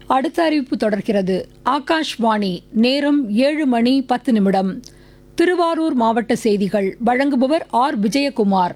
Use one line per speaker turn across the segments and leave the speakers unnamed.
அடுத்த அறிவிப்பு தொடர்கிறது ஆகாஷ்வாணி நேரம் ஏழு மணி பத்து நிமிடம் திருவாரூர் மாவட்ட செய்திகள் வழங்குபவர் ஆர் விஜயகுமார்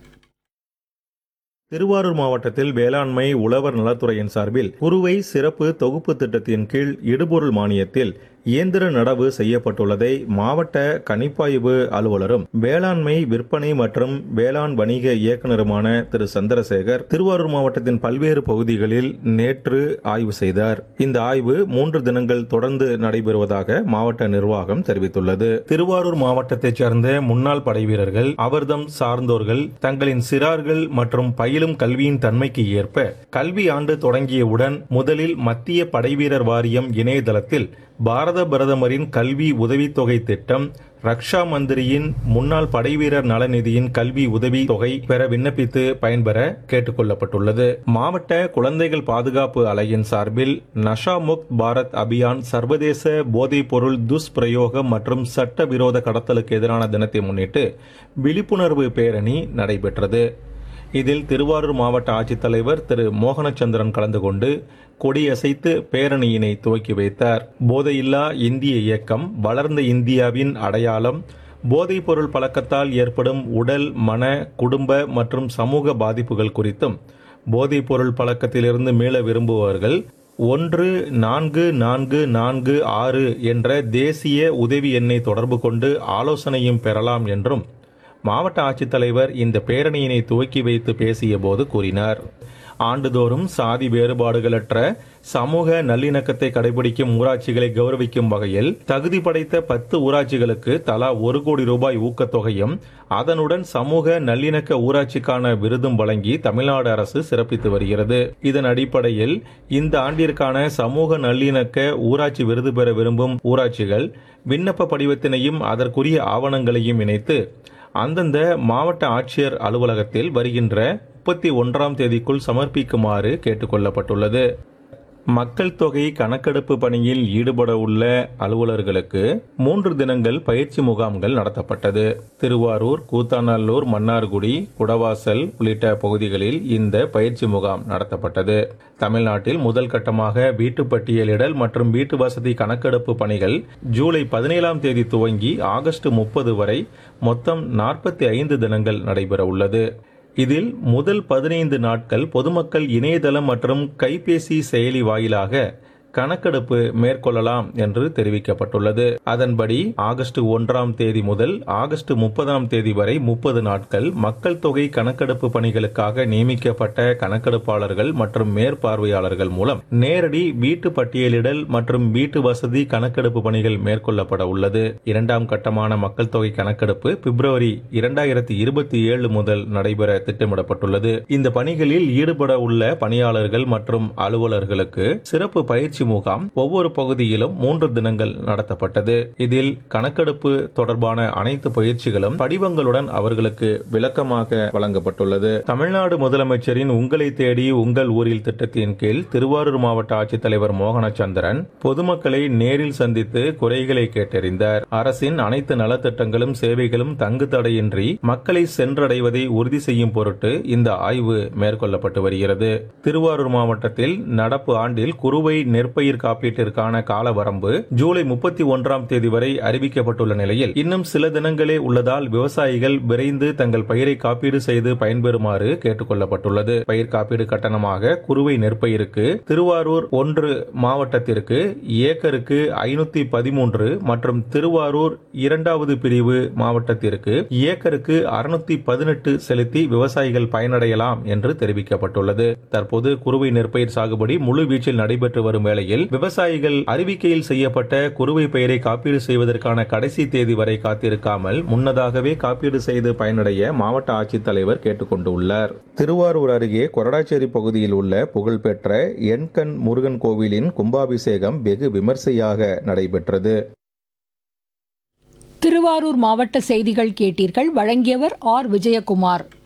திருவாரூர் மாவட்டத்தில் வேளாண்மை உழவர் நலத்துறையின் சார்பில் குறுவை சிறப்பு தொகுப்பு திட்டத்தின் கீழ் இடுபொருள் மானியத்தில் இயந்திர நடவு செய்யப்பட்டுள்ளதை மாவட்ட கணிப்பாய்வு அலுவலரும் வேளாண்மை விற்பனை மற்றும் வேளாண் வணிக இயக்குநருமான திரு சந்திரசேகர் திருவாரூர் மாவட்டத்தின் பல்வேறு பகுதிகளில் நேற்று ஆய்வு செய்தார் இந்த ஆய்வு மூன்று தினங்கள் தொடர்ந்து நடைபெறுவதாக மாவட்ட நிர்வாகம் தெரிவித்துள்ளது திருவாரூர் மாவட்டத்தைச் சேர்ந்த முன்னாள் படைவீரர்கள் அவர்தம் சார்ந்தோர்கள் தங்களின் சிறார்கள் மற்றும் பயிலும் கல்வியின் தன்மைக்கு ஏற்ப கல்வி ஆண்டு தொடங்கியவுடன் முதலில் மத்திய படைவீரர் வாரியம் இணையதளத்தில் பாரத பிரதமரின் கல்வி உதவித்தொகை திட்டம் ரக்ஷா மந்திரியின் முன்னாள் படைவீரர் நலநிதியின் கல்வி உதவி தொகை பெற விண்ணப்பித்து பயன்பெற கேட்டுக் கொள்ளப்பட்டுள்ளது மாவட்ட குழந்தைகள் பாதுகாப்பு அலையின் சார்பில் நஷா முக்த் பாரத் அபியான் சர்வதேச போதைப் பொருள் துஷ்பிரயோகம் மற்றும் சட்டவிரோத கடத்தலுக்கு எதிரான தினத்தை முன்னிட்டு விழிப்புணர்வு பேரணி நடைபெற்றது இதில் திருவாரூர் மாவட்ட ஆட்சித்தலைவர் திரு மோகனச்சந்திரன் கலந்து கொண்டு கொடியசைத்து பேரணியினை துவக்கி வைத்தார் போதையில்லா இந்திய இயக்கம் வளர்ந்த இந்தியாவின் அடையாளம் போதைப் பொருள் பழக்கத்தால் ஏற்படும் உடல் மன குடும்ப மற்றும் சமூக பாதிப்புகள் குறித்தும் போதைப் பொருள் பழக்கத்திலிருந்து மீள விரும்புபவர்கள் ஒன்று நான்கு நான்கு நான்கு ஆறு என்ற தேசிய உதவி எண்ணை தொடர்பு கொண்டு ஆலோசனையும் பெறலாம் என்றும் மாவட்ட ஆட்சித்தலைவர் இந்த பேரணியினை துவக்கி வைத்து பேசிய போது கூறினார் ஆண்டுதோறும் சாதி வேறுபாடுகளற்ற சமூக நல்லிணக்கத்தை கடைபிடிக்கும் ஊராட்சிகளை கௌரவிக்கும் வகையில் தகுதி படைத்த பத்து ஊராட்சிகளுக்கு தலா ஒரு கோடி ரூபாய் ஊக்கத்தொகையும் அதனுடன் சமூக நல்லிணக்க ஊராட்சிக்கான விருதும் வழங்கி தமிழ்நாடு அரசு சிறப்பித்து வருகிறது இதன் அடிப்படையில் இந்த ஆண்டிற்கான சமூக நல்லிணக்க ஊராட்சி விருது பெற விரும்பும் ஊராட்சிகள் விண்ணப்ப படிவத்தினையும் அதற்குரிய ஆவணங்களையும் இணைத்து அந்தந்த மாவட்ட ஆட்சியர் அலுவலகத்தில் வருகின்ற முப்பத்தி ஒன்றாம் தேதிக்குள் சமர்ப்பிக்குமாறு கேட்டுக்கொள்ளப்பட்டுள்ளது மக்கள் தொகை கணக்கெடுப்பு பணியில் ஈடுபட உள்ள அலுவலர்களுக்கு மூன்று தினங்கள் பயிற்சி முகாம்கள் நடத்தப்பட்டது திருவாரூர் கூத்தாநல்லூர் மன்னார்குடி குடவாசல் உள்ளிட்ட பகுதிகளில் இந்த பயிற்சி முகாம் நடத்தப்பட்டது தமிழ்நாட்டில் முதல் கட்டமாக வீட்டு பட்டியலிடல் மற்றும் வீட்டு வசதி கணக்கெடுப்பு பணிகள் ஜூலை பதினேழாம் தேதி துவங்கி ஆகஸ்ட் முப்பது வரை மொத்தம் நாற்பத்தி ஐந்து தினங்கள் நடைபெற உள்ளது இதில் முதல் பதினைந்து நாட்கள் பொதுமக்கள் இணையதளம் மற்றும் கைபேசி செயலி வாயிலாக கணக்கெடுப்பு மேற்கொள்ளலாம் என்று தெரிவிக்கப்பட்டுள்ளது அதன்படி ஆகஸ்ட் ஒன்றாம் தேதி முதல் ஆகஸ்ட் முப்பதாம் தேதி வரை முப்பது நாட்கள் மக்கள் தொகை கணக்கெடுப்பு பணிகளுக்காக நியமிக்கப்பட்ட கணக்கெடுப்பாளர்கள் மற்றும் மேற்பார்வையாளர்கள் மூலம் நேரடி வீட்டு பட்டியலிடல் மற்றும் வீட்டு வசதி கணக்கெடுப்பு பணிகள் மேற்கொள்ளப்பட உள்ளது இரண்டாம் கட்டமான மக்கள் தொகை கணக்கெடுப்பு பிப்ரவரி இரண்டாயிரத்தி இருபத்தி ஏழு முதல் நடைபெற திட்டமிடப்பட்டுள்ளது இந்த பணிகளில் ஈடுபட உள்ள பணியாளர்கள் மற்றும் அலுவலர்களுக்கு சிறப்பு பயிற்சி முகாம் ஒவ்வொரு பகுதியிலும் மூன்று தினங்கள் நடத்தப்பட்டது இதில் கணக்கெடுப்பு தொடர்பான அனைத்து பயிற்சிகளும் படிவங்களுடன் அவர்களுக்கு விளக்கமாக வழங்கப்பட்டுள்ளது தமிழ்நாடு முதலமைச்சரின் உங்களை தேடி உங்கள் ஊரில் திட்டத்தின் கீழ் திருவாரூர் மாவட்ட ஆட்சித்தலைவர் மோகனச்சந்திரன் பொதுமக்களை நேரில் சந்தித்து குறைகளை கேட்டறிந்தார் அரசின் அனைத்து நலத்திட்டங்களும் சேவைகளும் தங்கு தடையின்றி மக்களை சென்றடைவதை உறுதி செய்யும் பொருட்டு இந்த ஆய்வு மேற்கொள்ளப்பட்டு வருகிறது திருவாரூர் மாவட்டத்தில் நடப்பு ஆண்டில் குறுவை நெற்பயிர் காப்பீட்டிற்கான கால வரம்பு ஜூலை முப்பத்தி ஒன்றாம் தேதி வரை அறிவிக்கப்பட்டுள்ள நிலையில் இன்னும் சில தினங்களே உள்ளதால் விவசாயிகள் விரைந்து தங்கள் பயிரை காப்பீடு செய்து பயன்பெறுமாறு கேட்டுக் கொள்ளப்பட்டுள்ளது பயிர் காப்பீடு கட்டணமாக குறுவை நெற்பயிருக்கு திருவாரூர் ஒன்று மாவட்டத்திற்கு ஏக்கருக்கு ஐநூத்தி பதிமூன்று மற்றும் திருவாரூர் இரண்டாவது பிரிவு மாவட்டத்திற்கு ஏக்கருக்கு அறுநூத்தி பதினெட்டு செலுத்தி விவசாயிகள் பயனடையலாம் என்று தெரிவிக்கப்பட்டுள்ளது தற்போது குறுவை நெற்பயிர் சாகுபடி முழு வீச்சில் நடைபெற்று வரும் வேளையில் விவசாயிகள் அறிவிக்கையில் செய்யப்பட்ட குறுவை பயிரை காப்பீடு செய்வதற்கான கடைசி தேதி வரை காத்திருக்காமல் முன்னதாகவே காப்பீடு செய்து பயனடைய மாவட்ட ஆட்சித்தலைவர் கேட்டுக்கொண்டுள்ளார் திருவாரூர் அருகே கொரடாச்சேரி பகுதியில் உள்ள புகழ்பெற்ற எண்கண் முருகன் கோவிலின் கும்பாபிஷேகம் வெகு விமர்சையாக நடைபெற்றது
திருவாரூர் மாவட்ட செய்திகள் கேட்டீர்கள் வழங்கியவர் ஆர் விஜயகுமார்